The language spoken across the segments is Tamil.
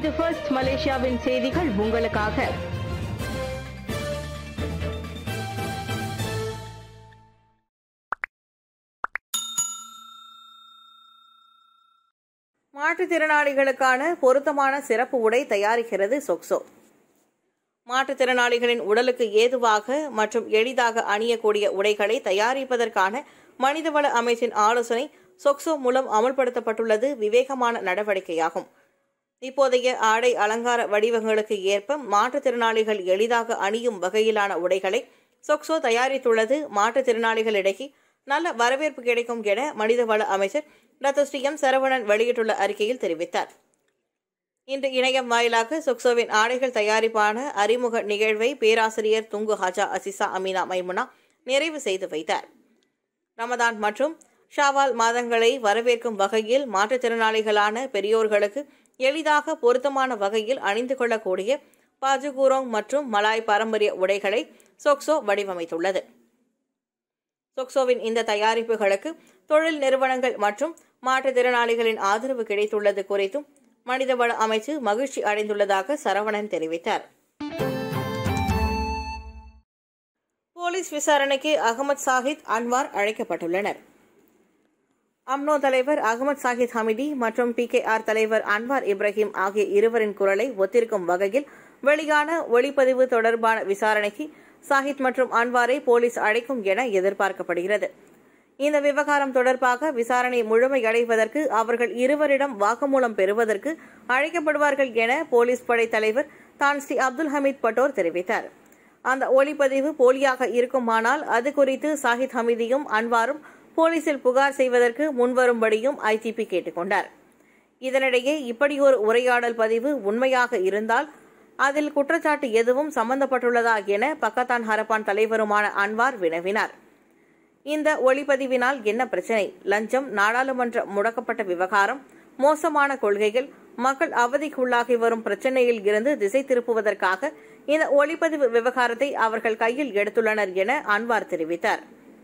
இது ஃபர்ஸ்ட் மலேசியாவின் செய்திகள் உங்களுக்காக மாற்றுத்திறனாளிகளுக்கான பொருத்தமான சிறப்பு உடை தயாரிக்கிறது சொக்சோ மாற்றுத்திறனாளிகளின் உடலுக்கு ஏதுவாக மற்றும் எளிதாக அணியக்கூடிய உடைகளை தயாரிப்பதற்கான மனிதவள அமைச்சின் ஆலோசனை சொக்சோ மூலம் அமல்படுத்தப்பட்டுள்ளது விவேகமான நடவடிக்கையாகும் இப்போதைய ஆடை அலங்கார வடிவங்களுக்கு ஏற்ப மாற்றுத்திறனாளிகள் எளிதாக அணியும் வகையிலான உடைகளை சொக்சோ தயாரித்துள்ளது மாற்றுத்திறனாளிகளிடையே நல்ல வரவேற்பு கிடைக்கும் என மனிதவள அமைச்சர் டாக்டர் ஸ்ரீ எம் சரவணன் வெளியிட்டுள்ள அறிக்கையில் தெரிவித்தார் இன்று இணையம் வாயிலாக சொக்சோவின் ஆடைகள் தயாரிப்பான அறிமுக நிகழ்வை பேராசிரியர் Tunku Hajah Azizah Aminah Maimunah நிறைவு செய்து வைத்தார் ரமதான் மற்றும் ஷாவால் மாதங்களை வரவேற்கும் வகையில் மாற்றுத்திறனாளிகளான பெரியோர்களுக்கு எளிதாக பொருத்தமான வகையில் அணிந்து கொள்ளக்கூடிய பாஜுகூரோங் மற்றும் மலாய் பாரம்பரிய உடைகளை சொக்சோ வடிவமைத்துள்ளது சொக்சோவின் இந்த தயாரிப்புகளுக்கு தொழில் நிறுவனங்கள் மற்றும் மாற்றுத்திறனாளிகளின் ஆதரவு கிடைத்துள்ளது குறித்தும் மனிதவள அமைச்சு மகிழ்ச்சி அடைந்துள்ளதாக சரவணன் தெரிவித்தார் போலீஸ் விசாரணைக்கு அகமது சாஹித் அன்வார் அழைக்கப்பட்டுள்ளனர் அம்னோ தலைவர் அகமது சாஹித் ஹமிடி மற்றும் பி கே ஆர் தலைவர் அன்வார் இப்ராஹிம் ஆகிய இருவரின் குரலை ஒத்திருக்கும் வகையில் வெளியான ஒளிப்பதிவு தொடர்பான விசாரணைக்கு சாஹித் மற்றும் அன்வாரை போலீஸ் அழைக்கும் என எதிர்பார்க்கப்படுகிறது இந்த விவகாரம் தொடர்பாக விசாரணை முழுமையடைவதற்கு அவர்கள் இருவரிடம் வாக்குமூலம் பெறுவதற்கு அழைக்கப்படுவார்கள் என போலீஸ் படை தலைவர் தான் ஸ்ரீ அப்துல் ஹமீத் பட்டோர் தெரிவித்தார் அந்த ஒளிப்பதிவு போலியாக இருக்குமானால் அது குறித்து சாஹித் ஹமீதியும் அன்வாரும் போலீசில் புகார் செய்வதற்கு முன்வரும்படியும் ஐடிபி கேட்டுக்கொண்டார் இதனிடையே இப்படியொரு உரையாடல் பதிவு உண்மையாக இருந்தால் அதில் குற்றச்சாட்டு எதுவும் சம்பந்தப்பட்டுள்ளதா என பக்கத்தான் ஹரப்பான் தலைவருமான அன்வார் வினவினார் இந்த ஒளிப்பதிவினால் என்ன பிரச்சனை லஞ்சம் நாடாளுமன்ற முடக்கப்பட்ட விவகாரம் மோசமான கொள்கைகள் மக்கள் அவதிக்குள்ளாகி வரும் பிரச்சனையில் இருந்து திசை திருப்புவதற்காக இந்த ஒளிப்பதிவு விவகாரத்தை அவர்கள் கையில் எடுத்துள்ளனர் என அன்வார் தெரிவித்தார்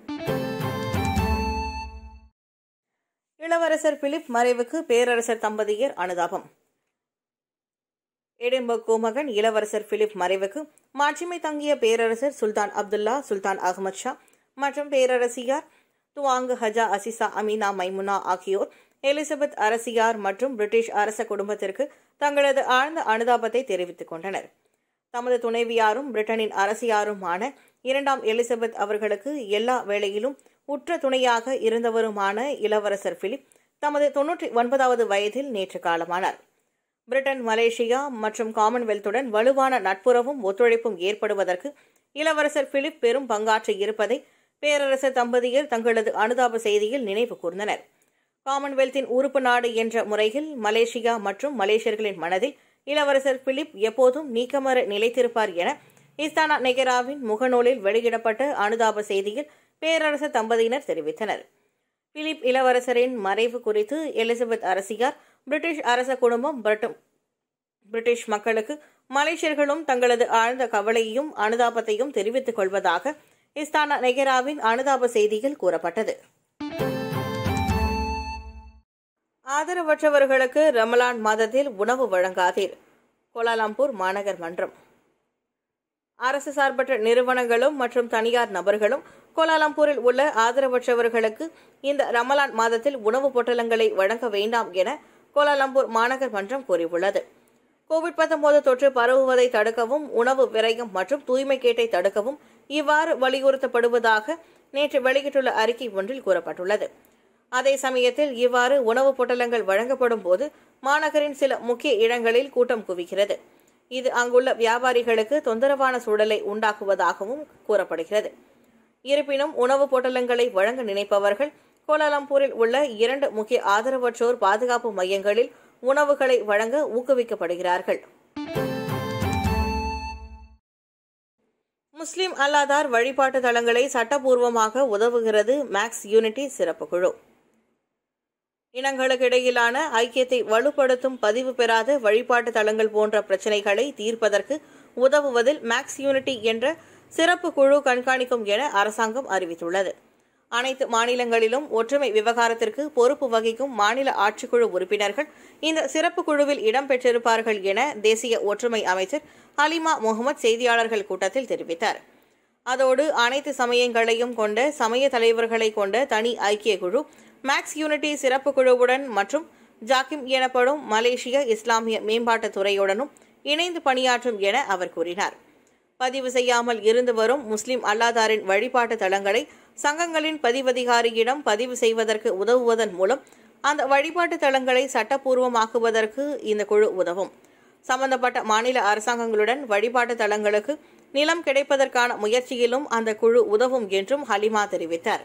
இளவரசர் பிலிப் மறைவுக்கு பேரரசர் தம்பதியர் அனுதாபம் எடின்பர்க் கோமகன் இளவரசர் பிலிப் மறைவுக்கு மாட்சிமை தங்கிய பேரரசர் சுல்தான் அப்துல்லா சுல்தான் அகமது ஷா மற்றும் பேரரசியார் Tuanku Hajah Azizah Aminah Maimunah ஆகியோர் எலிசபெத் அரசியார் மற்றும் பிரிட்டிஷ் அரச குடும்பத்திற்கு தங்களது ஆழ்ந்த அனுதாபத்தை தெரிவித்துக் கொண்டனர் தமது துணைவியாரும் பிரிட்டனின் அரசியாருமான இரண்டாம் எலிசபெத் அவர்களுக்கு எல்லா வேளையிலும் உற்ற துணையாக இருந்தவருமான இளவரசர் பிலிப் தமது தொன்னூற்றி ஒன்பதாவது வயதில் நேற்று காலமானார் பிரிட்டன் மலேசியா மற்றும் காமன்வெல்த்துடன் வலுவான நட்புறவும் ஒத்துழைப்பும் ஏற்படுவதற்கு இளவரசர் பிலிப் பெரும் பங்காற்றி இருப்பதை பேரரசர் தம்பதியர் தங்களது அனுதாப செய்தியில் நினைவு கூர்ந்தனர் காமன்வெல்த்தின் உறுப்பு நாடு என்ற முறையில் மலேசியா மற்றும் மலேசியர்களின் மனதில் இளவரசர் பிலிப் எப்போதும் நீக்கமர நிலைத்திருப்பார் என இஸ்தானா நெகராவின் முகநூலில் வெளியிடப்பட்ட அனுதாப செய்தியில் பேரரசர் தம்பதியினர் தெரிவித்தனர் பிலிப் இளவரசரின் மறைவு குறித்து எலிசபெத் அரசியார் பிரிட்டிஷ் அரச குடும்பம் மற்றும் பிரிட்டிஷ் மக்களுக்கு மலேசியர்களும் தங்களது ஆழ்ந்த கவலையையும் அனுதாபத்தையும் தெரிவித்துக் கொள்வதாக இஸ்தானா நெகராவின் அனுதாப செய்தியில் கூறப்பட்டது ஆதரவற்றவர்களுக்கு ரமலான் மாதத்தில் உணவு வழங்காதீர் கோலாலம்பூர் மாநகர் மன்றம் அரசு சார்பற்ற நிறுவனங்களும் மற்றும் தனியார் நபர்களும் கோலாலம்பூரில் உள்ள ஆதரவற்றவர்களுக்கு இந்த ரமலான் மாதத்தில் உணவுப் பொட்டலங்களை வழங்க வேண்டாம் என கோலாலம்பூர் மாநகர் மன்றம் கூறியுள்ளது கோவிட் 19 தொற்று பரவுவதை தடுக்கவும் உணவு விரயம் மற்றும் தூய்மை கேட்டை தடுக்கவும் இவ்வாறு வலியுறுத்தப்படுவதாக நேற்று வெளியிட்டுள்ள அறிக்கை ஒன்றில் கூறப்பட்டுள்ளது அதே சமயத்தில் இவ்வாறு உணவுப் பொட்டலங்கள் வழங்கப்படும் போது மாநகரின் சில முக்கிய இடங்களில் கூட்டம் குவிக்கிறது இது அங்குள்ள வியாபாரிகளுக்கு தொந்தரவான சூழலை உண்டாக்குவதாகவும் கூறப்படுகிறது இருப்பினும் உணவுப் பொட்டலங்களை வழங்க நினைப்பவர்கள் கோலாலம்பூரில் உள்ள இரண்டு முக்கிய ஆதரவற்றோர் பாதுகாப்பு மையங்களில் உணவுகளை வழங்க ஊக்குவிக்கப்படுகிறார்கள் முஸ்லிம் அல்லாதார் வழிபாட்டு தலங்களை சட்டபூர்வமாக உதவுகிறது மேக்ஸ் யூனிட்டி சிறப்பு குழு இனங்களுக்கு இடையிலான ஐக்கியத்தை வலுப்படுத்தும் பதிவு பெறாத வழிபாட்டு தலங்கள் போன்ற பிரச்சினைகளை தீர்ப்பதற்கு உதவுவதில் மேக்ஸ் யூனிட்டி என்ற சிறப்பு குழு கண்காணிக்கும் என அரசாங்கம் அறிவித்துள்ளது அனைத்து மாநிலங்களிலும் ஒற்றுமை விவகாரத்திற்கு பொறுப்பு வகிக்கும் மாநில ஆட்சிக்குழு உறுப்பினர்கள் இந்த சிறப்பு குழுவில் இடம்பெற்றிருப்பார்கள் என தேசிய ஒற்றுமை அமைச்சர் ஹலிமா முகமது செய்தியாளர்கள் கூட்டத்தில் தெரிவித்தார் அதோடு அனைத்து சமயங்களையும் கொண்ட சமய தலைவர்களை கொண்ட தனி ஐக்கிய குழு மேக்ஸ் யூனிட்டி சிறப்பு குழுவுடன் மற்றும் ஜாக்கிம் எனப்படும் மலேசிய இஸ்லாமிய மேம்பாட்டுத் துறையுடனும் இணைந்து பணியாற்றும் என அவர் கூறினார் பதிவு செய்யாமல் இருந்து வரும் முஸ்லிம் அல்லாதாரின் வழிபாட்டு தலங்களை சங்கங்களின் பதிவதிகாரியிடம் பதிவு செய்வதற்கு உதவுவதன் மூலம் அந்த வழிபாட்டு தலங்களை சட்டப்பூர்வமாக்குவதற்கு இந்த குழு உதவும் சம்பந்தப்பட்ட மாநில அரசாங்கங்களுடன் வழிபாட்டு தலங்களுக்கு நிலம் கிடைப்பதற்கான முயற்சியிலும் அந்த குழு உதவும் என்றும் ஹலிமா தெரிவித்தார்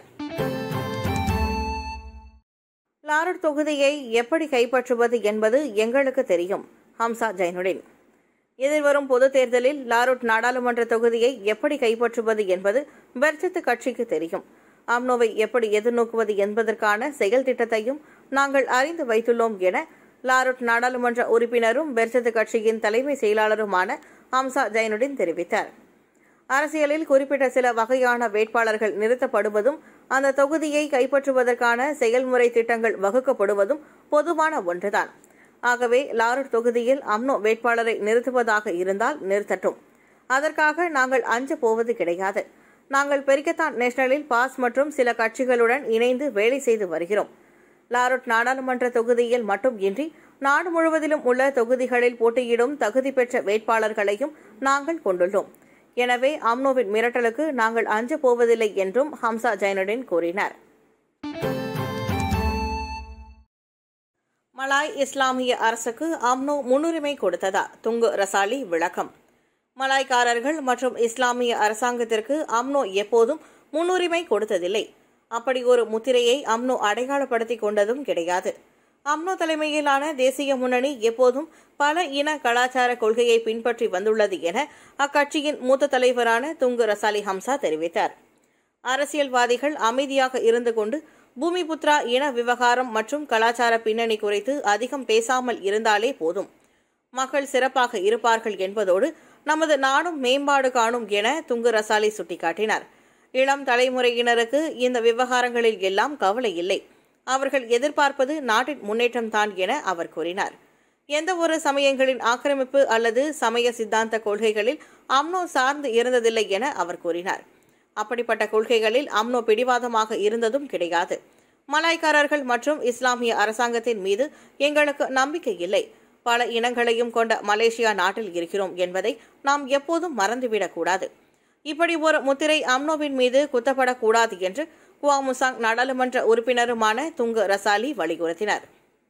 லாரட் தொகுதியை எப்படி கைப்பற்றுவது என்பது எங்களுக்கு தெரியும் ஹம்சா ஜைனுடின் எதிர்வரும் பொதுத் தேர்தலில் லாரூட் நாடாளுமன்ற தொகுதியை எப்படி கைப்பற்றுவது என்பது பெர்ஜத்து கட்சிக்கு தெரியும் அம்னோவை எப்படி எதிர்நோக்குவது என்பதற்கான செயல் திட்டத்தையும் நாங்கள் அறிந்து வைத்துள்ளோம் என லாரூட் நாடாளுமன்ற உறுப்பினரும் பெர்ஜத்து கட்சியின் தலைமை செயலாளருமான ஹம்சா ஜைனுடின் தெரிவித்தார் அரசியலில் குறிப்பிட்ட சில வகையான வேட்பாளர்கள் நிறுத்தப்படுவதும் அந்த தொகுதியை கைப்பற்றுவதற்கான செயல்முறை திட்டங்கள் வகுக்கப்படுவதும் பொதுவான ஒன்றுதான் ஆகவே லாரூட் தொகுதியில் அம்னோ வேட்பாளரை நிறுத்துவதாக இருந்தால் நிறுத்தட்டும் அதற்காக நாங்கள் அஞ்ச போவது கிடையாது நாங்கள் பெரிக்கத்தான் நேஷனலில் பாஸ் மற்றும் சில கட்சிகளுடன் இணைந்து வேலை செய்து வருகிறோம் லாரூட் நாடாளுமன்ற தொகுதியில் மட்டும் இன்றி நாடு முழுவதிலும் உள்ள தொகுதிகளில் போட்டியிடும் தகுதி பெற்ற வேட்பாளர்களையும் நாங்கள் கொண்டுள்ளோம் எனவே அம்னோவின் மிரட்டலுக்கு நாங்கள் அஞ்ச போவதில்லை என்றும் ஹம்சா ஜைனுடின் கூறினார் மலாய் இஸ்லாமிய அரசுக்கு அம்னோ முன்னுரிமை கொடுத்ததா துங்கு ரசாலி விளக்கம் மலாய்க்காரர்கள் மற்றும் இஸ்லாமிய அரசாங்கத்திற்கு அம்னோ எப்போதும் முன்னுரிமை கொடுத்ததில்லை அப்படி ஒரு முத்திரையை அம்னோ அடையாளப்படுத்திக் கொண்டதும் கிடையாது அம்னோ தலைமையிலான தேசிய முன்னணி எப்போதும் பல இன கலாச்சார கொள்கையை பின்பற்றி வந்துள்ளது என அக்கட்சியின் மூத்த தலைவரான துங்கு ரசாலி ஹம்சா தெரிவித்தார் அரசியல்வாதிகள் அமைதியாக இருந்து கொண்டு பூமிபுத்ரா இன விவகாரம் மற்றும் கலாச்சார பின்னணி குறித்து அதிகம் பேசாமல் இருந்தாலே போதும் மக்கள் சிறப்பாக இருப்பார்கள் என்பதோடு நமது நாடும் மேம்பாடு காணும் என துங்கு ரசாலி சுட்டிக்காட்டினார் இளம் தலைமுறையினருக்கு இந்த விவகாரங்களில் எல்லாம் கவலை இல்லை அவர்கள் எதிர்பார்ப்பது நாட்டின் முன்னேற்றம்தான் என அவர் கூறினார் எந்த ஒரு சமயங்களின் ஆக்கிரமிப்பு அல்லது சமய சித்தாந்த கொள்கைகளில் அம்னோ சார்ந்து இருந்ததில்லை என அவர் கூறினார் அப்படிப்பட்ட கொள்கைகளில் அம்னோ பிடிவாதமாக இருந்ததும் கிடையாது மலாய்க்காரர்கள் மற்றும் இஸ்லாமிய அரசாங்கத்தின் மீது எங்களுக்கு நம்பிக்கை இல்லை பல இனங்களையும் கொண்ட மலேசியா நாட்டில் இருக்கிறோம் என்பதை நாம் எப்போதும் மறந்துவிடக்கூடாது இப்படி ஒரு முத்திரை அம்னோவின் மீது குத்தப்படக்கூடாது என்று குவாமுசாங் நாடாளுமன்ற உறுப்பினருமான துங்கு ரசாலி வலியுறுத்தினர்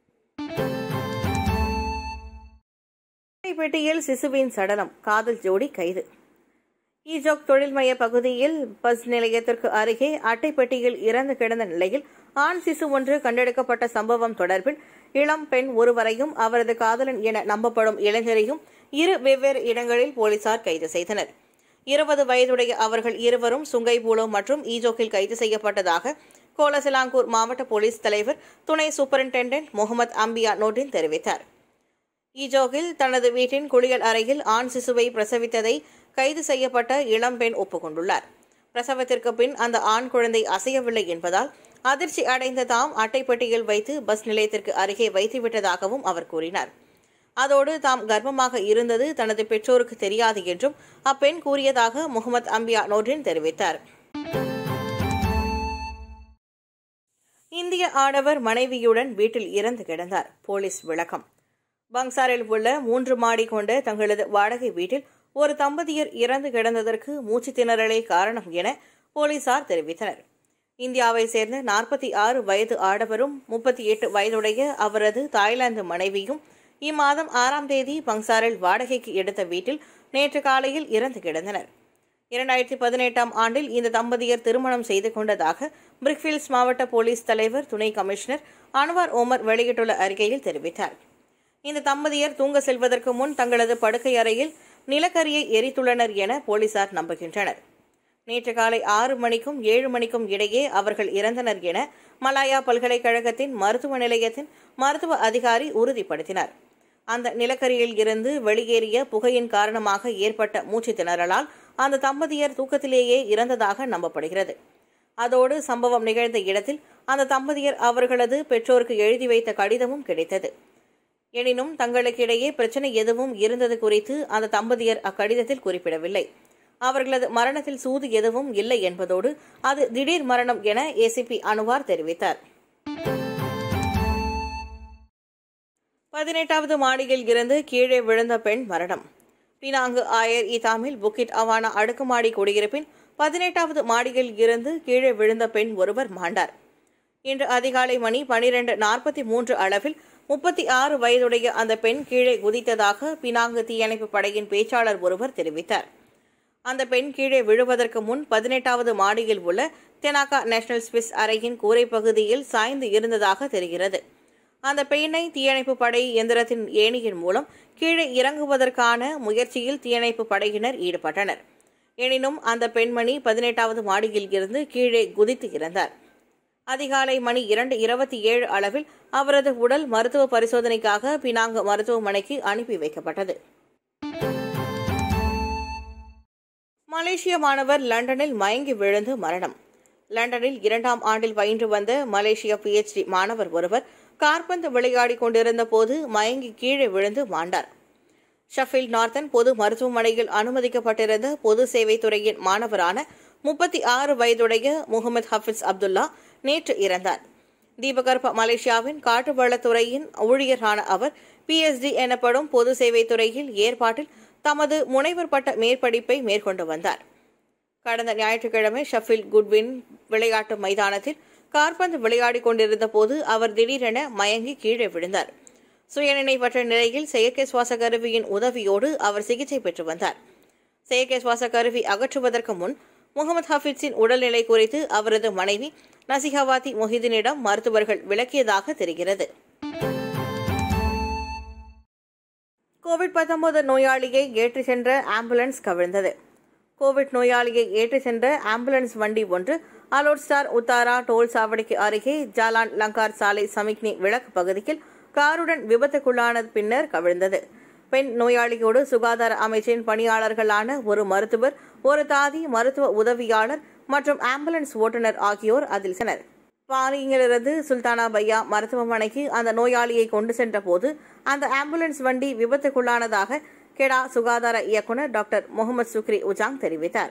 பெட்டியில் சிசுவின் சடலம் காதல் ஜோடி கைது ஈஜோக் தொழில்மய பகுதியில் பஸ் நிலையத்திற்கு அருகே அட்டைப்பெட்டியில் இறந்து கிடந்த நிலையில் ஆண் சிசு ஒன்று கண்டெடுக்கப்பட்ட சம்பவம் தொடர்பில் இளம் பெண் ஒருவரையும் அவரது காதலன் என நம்பப்படும் இளைஞரையும் இரு வெவ்வேறு இடங்களில் போலீசார் கைது செய்தனர் இருபது வயதுடைய அவர்கள் இருவரும் சுங்கைபூலோ மற்றும் ஈஜோக்கில் கைது செய்யப்பட்டதாக கோலசிலாங்கூர் மாவட்ட போலீஸ் தலைவர் துணை சூப்பரிண்டென்டென்ட் முகமது அம்பியா நோட்டின் தெரிவித்தார் ஈஜோகில் தனது வீட்டின் குளியல் அறையில் ஆண் சிசுவை பிரசவித்ததை கைது செய்யப்பட்ட இளம்பெண் ஒப்புக்கொண்டுள்ளார் பிரசவத்திற்கு பின் அந்த ஆண் குழந்தை அசையவில்லை என்பதால் அதிர்ச்சி அடைந்த தாம் அட்டைப்பெட்டியில் வைத்து பஸ் நிலையத்திற்கு அருகே வைத்துவிட்டதாகவும் அவர் கூறினார் அதோடு தாம் கர்ப்பமாக இருந்தது தனது பெற்றோருக்கு தெரியாது என்றும் அப்பெண் கூறியதாக முகமது அம்பியா நோட்டின் தெரிவித்தார் இந்திய ஆடவர் மனைவியுடன் வீட்டில் இறந்து கிடந்தார் போலீஸ் விளக்கம் பங்சாரில் உள்ள மூன்று மாடி கொண்ட தங்களது வாடகை வீட்டில் ஒரு தம்பதியர் இறந்து கிடந்ததற்கு மூச்சு திணறலே காரணம் என போலீசார் தெரிவித்தனர் இந்தியாவை சேர்ந்த நாற்பத்தி ஆறு வயது ஆடவரும் முப்பத்தி எட்டு வயதுடைய அவரது தாய்லாந்து மனைவியும் இம்மாதம் ஆறாம் தேதி பங்சாரில் வாடகைக்கு எடுத்த வீட்டில் நேற்று காலையில் இறந்து கிடந்தனர் இரண்டாயிரத்தி பதினெட்டாம் ஆண்டில் இந்த தம்பதியர் திருமணம் செய்து கொண்டதாக பிரிக்ஃபீல்ட்ஸ் மாவட்ட போலீஸ் தலைவர் துணை கமிஷனர் அன்வார் ஓமர் வெளியிட்டுள்ள அறிக்கையில் தெரிவித்தார் இந்த தம்பதியர் தூங்க செல்வதற்கு முன் தங்களது படுக்கை அறையில் நிலக்கரியை எரித்துள்ளனர் என போலீசார் நம்புகின்றனர் நேற்று காலை ஆறு மணிக்கும் ஏழு மணிக்கும் இடையே அவர்கள் இறந்தனர் என மலாயா பல்கலைக்கழகத்தின் மருத்துவ நிலையத்தின் மருத்துவ அதிகாரி உறுதிப்படுத்தினார் அந்த நிலக்கரியில் இருந்து வெளியேறிய புகையின் காரணமாக ஏற்பட்ட மூச்சு திணறலால் அந்த தம்பதியர் தூக்கத்திலேயே இறந்ததாக நம்பப்படுகிறது அதோடு சம்பவம் நிகழ்ந்த இடத்தில் அந்த தம்பதியர் அவர்களது பெற்றோருக்கு எழுதி வைத்த கடிதமும் கிடைத்தது எனினும் தங்களுக்கிடையே பிரச்சனை எதுவும் இருந்தது குறித்து அந்த தம்பதியர் அக்கடிதத்தில் குறிப்பிடவில்லை அவர்களது மரணத்தில் சூது எதுவும் இல்லை என்பதோடு அது திடீர் மரணம் என ஏசிபி அனுவார் தெரிவித்தார் பதினெட்டாவது மாடியில் இருந்து கீழே விழுந்த பெண் மரணம் பினாங்கு ஆயர் இதாமில் புக்கிட் அவானா அடுக்குமாடி குடியிருப்பின் பதினெட்டாவது மாடியில் இருந்து கீழே விழுந்த பெண் ஒருவர் மாண்டார் இன்று அதிகாலை மணி பனிரெண்டு நாற்பத்தி மூன்று அளவில் முப்பத்தி ஆறு வயதுடைய அந்த பெண் கீழே குதித்ததாக பினாங்கு தீயணைப்பு படையின் பேச்சாளர் ஒருவர் தெரிவித்தார் அந்த பெண் கீழே விழுவதற்கு முன் பதினெட்டாவது மாடியில் உள்ள தெனாகா நேஷனல் ஸ்விஸ் அறையின் கூரை பகுதியில் சாய்ந்து இருந்ததாக தெரிகிறது அந்த பெண்ணை தீயணைப்பு படை எந்திரத்தின் ஏணியின் மூலம் கீழே இறங்குவதற்கான முயற்சியில் தீயணைப்பு படையினர் ஈடுபட்டனர் எனினும் அந்த பெண்மணி பதினெட்டாவது மாடியில் இருந்து கீழே குதித்து இறந்தார் அதிகாலை மணி இரண்டு இருபத்தி ஏழு அளவில் அவரது உடல் மருத்துவ பரிசோதனைக்காக பினாங்கு மருத்துவமனைக்கு அனுப்பி வைக்கப்பட்டது மலேசிய மாணவர் லண்டனில் மயங்கி விழுந்து மரணம் லண்டனில் இரண்டாம் ஆண்டில் பயின்று வந்த மலேசிய பிஎச்டி மாணவர் ஒருவர் கார்பந்து விளையாடிக் கொண்டிருந்த போது மயங்கி கீழே விழுந்து மாண்டார் ஷஃபீல்ட் நார்த்தன் பொது மருத்துவமனையில் அனுமதிக்கப்பட்டிருந்த பொது சேவைத் துறையின் மாணவரான முப்பத்தி ஆறு வயதுடைய முகமது ஹஃபிஸ் அப்துல்லா நேற்று இறந்தார் தீபகற்ப மலேசியாவின் காட்டுவளத்துறையின் ஊழியரான அவர் பிஎஸ்டி எனப்படும் பொது சேவைத் துறையில் ஏற்பாட்டில் தமது முனைவர் பட்ட மேற்படிப்பை மேற்கொண்டு வந்தார் கடந்த ஞாயிற்றுக்கிழமை ஷஃபீல் குட்வின் விளையாட்டு மைதானத்தில் கார்பந்து விளையாடிக் கொண்டிருந்த போது அவர் திடீரென மயங்கி கீழே விழுந்தார் சுயநினைவற்ற நிலையில் செயற்கை சுவாச கருவியின் உதவியோடு அவர் சிகிச்சை பெற்று வந்தார் செயற்கை சுவாச கருவி அகற்றுவதற்கு முன் முகமது ஹஃபீஸின் உடல்நிலை குறித்து அவரது மனைவி நசிஹாவாதி மொஹிதீனிடம் மருத்துவர்கள் விளக்கியதாக தெரிகிறது கோவிட் பத்தொன்பது நோயாளியை ஏற்றிச் சென்ற ஆம்புலன்ஸ் கவிழ்ந்தது கோவிட் நோயாளியை ஏற்றிச் சென்ற ஆம்புலன்ஸ் வண்டி ஒன்று அலோட் ஸ்டார் உத்தாரா டோல் சாவடிக்கு அருகே ஜாலான் லங்கார் சாலை சமிக்னி விளக்கு பகுதியில் காருடன் விபத்துக்குள்ளான பின்னர் கவிழ்ந்தது பெண் நோயாளியோடு சுகாதார அமைச்சின் பணியாளர்களான ஒரு மருத்துவர் ஒரு தாதி மருத்துவ உதவியாளர் மற்றும் ஆம்புலன்ஸ் ஓட்டுநர் ஆகியோர் அதில் சென்றனர் பாரியிலிருந்து சுல்தானா பையா மருத்துவமனைக்கு அந்த நோயாளியை கொண்டு சென்ற போது அந்த ஆம்புலன்ஸ் வண்டி விபத்துக்குள்ளானதாக கெடா சுகாதார இயக்குநர் டாக்டர் முகமது சுக்ரி உஜாங் தெரிவித்தார்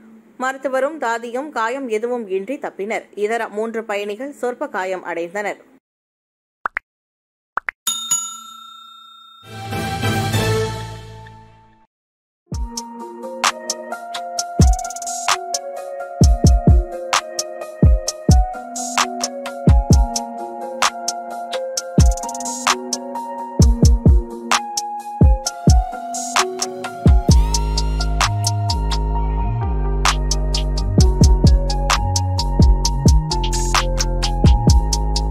மருத்துவரும் தாதியும் காயம் எதுவும் இன்றி தப்பினர் இதர மூன்று பயணிகள் சொற்ப காயம் அடைந்தனர்